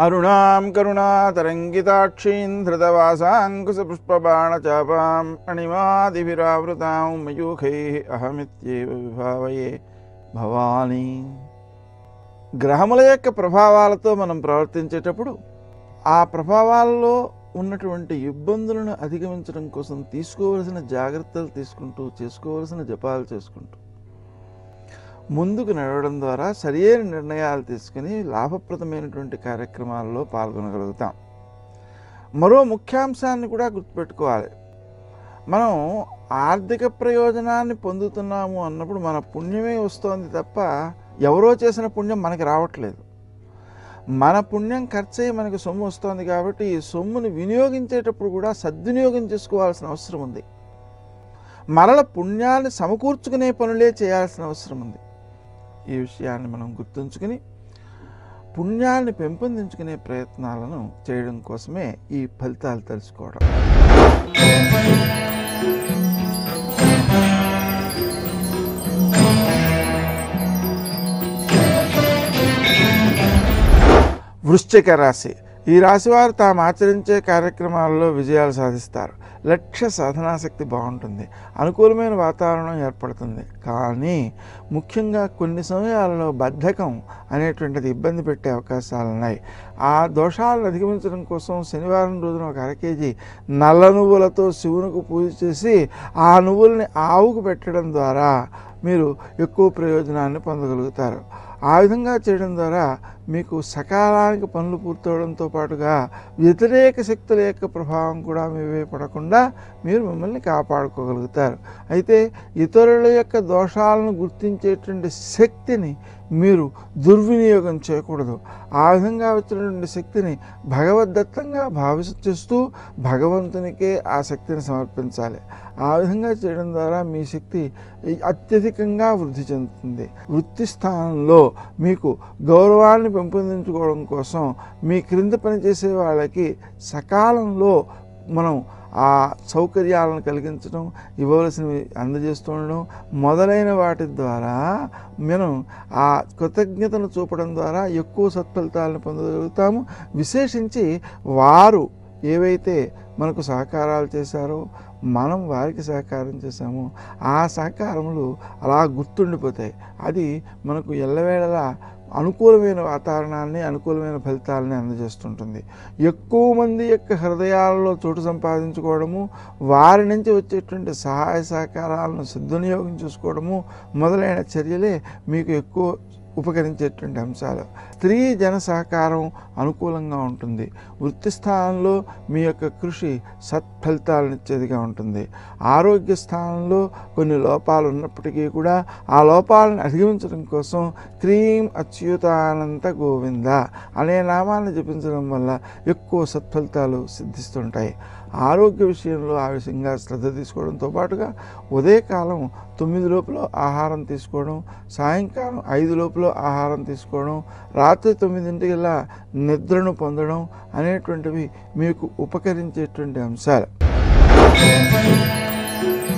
అరుణాం కరుణాతరంగితాక్షీం ధృతవాసాంకుశపుష్పబాణచాపాం అణిమాదిభిరావృతాం మయూఖై అహమిత్యేవ విభావయే భవానీ గ్రహముల యొక్క ప్రభావాలతో మనం ప్రవర్తించేటప్పుడు ఆ ప్రభావాల్లో ఉన్నటువంటి ఇబ్బందులను అధిగమించడం కోసం తీసుకోవలసిన జాగ్రత్తలు తీసుకుంటూ చేసుకోవలసిన జపాలు చేసుకుంటూ ముందుకు నడవడం ద్వారా సరియైన నిర్ణయాలు తీసుకుని లాభప్రదమైనటువంటి కార్యక్రమాల్లో పాల్గొనగలుగుతాం మరో ముఖ్యాంశాన్ని కూడా గుర్తుపెట్టుకోవాలి మనం ఆర్థిక ప్రయోజనాన్ని పొందుతున్నాము అన్నప్పుడు మన పుణ్యమే వస్తోంది తప్ప ఎవరో చేసిన పుణ్యం మనకి రావట్లేదు మన పుణ్యం ఖర్చు అయ్యి మనకి సొమ్ము వస్తుంది కాబట్టి ఈ సొమ్ముని వినియోగించేటప్పుడు కూడా సద్వినియోగం చేసుకోవాల్సిన అవసరం ఉంది మరల పుణ్యాన్ని సమకూర్చుకునే పనులే చేయాల్సిన అవసరం ఉంది ఈ విషయాన్ని మనం గుర్తుంచుకుని పుణ్యాన్ని పెంపొందించుకునే ప్రయత్నాలను చేయడం కోసమే ఈ ఫలితాలు తెలుసుకోవడం వృశ్చిక రాశి ఈ రాశి వారు తాము ఆచరించే కార్యక్రమాల్లో విజయాలు సాధిస్తారు లక్ష్య సాధనాశక్తి బాగుంటుంది అనుకూలమైన వాతావరణం ఏర్పడుతుంది కానీ ముఖ్యంగా కొన్ని సమయాలలో బద్ధకం అనేటువంటిది ఇబ్బంది పెట్టే అవకాశాలు ఉన్నాయి ఆ దోషాలను అధిగమించడం కోసం శనివారం రోజున ఒక అర కేజీ నల్ల నువ్వులతో శివునికి పూజ చేసి ఆ నువ్వుల్ని ఆవుకు పెట్టడం ద్వారా మీరు ఎక్కువ ప్రయోజనాన్ని పొందగలుగుతారు ఆ విధంగా చేయడం ద్వారా మీకు సకాలానికి పనులు పూర్తవడంతో పాటుగా వ్యతిరేక శక్తుల యొక్క ప్రభావం కూడా మీ మీద పడకుండా మీరు మిమ్మల్ని కాపాడుకోగలుగుతారు అయితే ఇతరుల యొక్క దోషాలను గుర్తించేటువంటి శక్తిని మీరు దుర్వినియోగం చేయకూడదు ఆ విధంగా వచ్చినటువంటి శక్తిని భగవద్దత్తంగా భావిస్తూ భగవంతునికే ఆ శక్తిని సమర్పించాలి ఆ విధంగా చేయడం ద్వారా మీ శక్తి అత్యధికంగా వృద్ధి చెందుతుంది వృత్తి స్థానంలో మీకు గౌరవాన్ని పెంపొందించుకోవడం కోసం మీ క్రింద పనిచేసే వాళ్ళకి సకాలంలో మనం ఆ సౌకర్యాలను కలిగించడం ఇవ్వవలసినవి అందజేస్తూ ఉండడం మొదలైన వాటి ద్వారా మనం ఆ కృతజ్ఞతను చూపడం ద్వారా ఎక్కువ సత్ఫలితాలను పొందగలుగుతాము విశేషించి వారు ఏవైతే మనకు సహకారాలు చేశారో మనం వారికి సహకారం చేశామో ఆ సహకారములు అలా గుర్తుండిపోతాయి అది మనకు ఎల్లవేళలా అనుకూలమైన వాతావరణాన్ని అనుకూలమైన ఫలితాలని అందజేస్తుంటుంది ఎక్కువ మంది యొక్క హృదయాలలో చోటు సంపాదించుకోవడము వారి నుంచి వచ్చేటువంటి సహాయ సహకారాలను సద్వినియోగం చేసుకోవడము మొదలైన చర్యలే మీకు ఎక్కువ ఉపకరించేటువంటి అంశాలు స్త్రీ జన సహకారం అనుకూలంగా ఉంటుంది వృత్తి స్థానంలో మీ యొక్క కృషి సత్ఫలితాలనిచ్చేదిగా ఉంటుంది ఆరోగ్య స్థానంలో కొన్ని లోపాలు ఉన్నప్పటికీ కూడా ఆ లోపాలను అధిగమించడం కోసం క్రీం అచ్యుతానంత గోవింద అనే నామాన్ని జపించడం వల్ల ఎక్కువ సత్ఫలితాలు సిద్ధిస్తుంటాయి ఆరోగ్య విషయంలో ఆ విషయంగా శ్రద్ధ తీసుకోవడంతో పాటుగా ఉదయకాలం తొమ్మిది లోపల ఆహారం తీసుకోవడం సాయంకాలం ఐదు లోపల ఆహారం తీసుకోవడం రాత్రి తొమ్మిదింటికల్లా నిద్రను పొందడం అనేటువంటివి మీకు ఉపకరించేటువంటి అంశాలు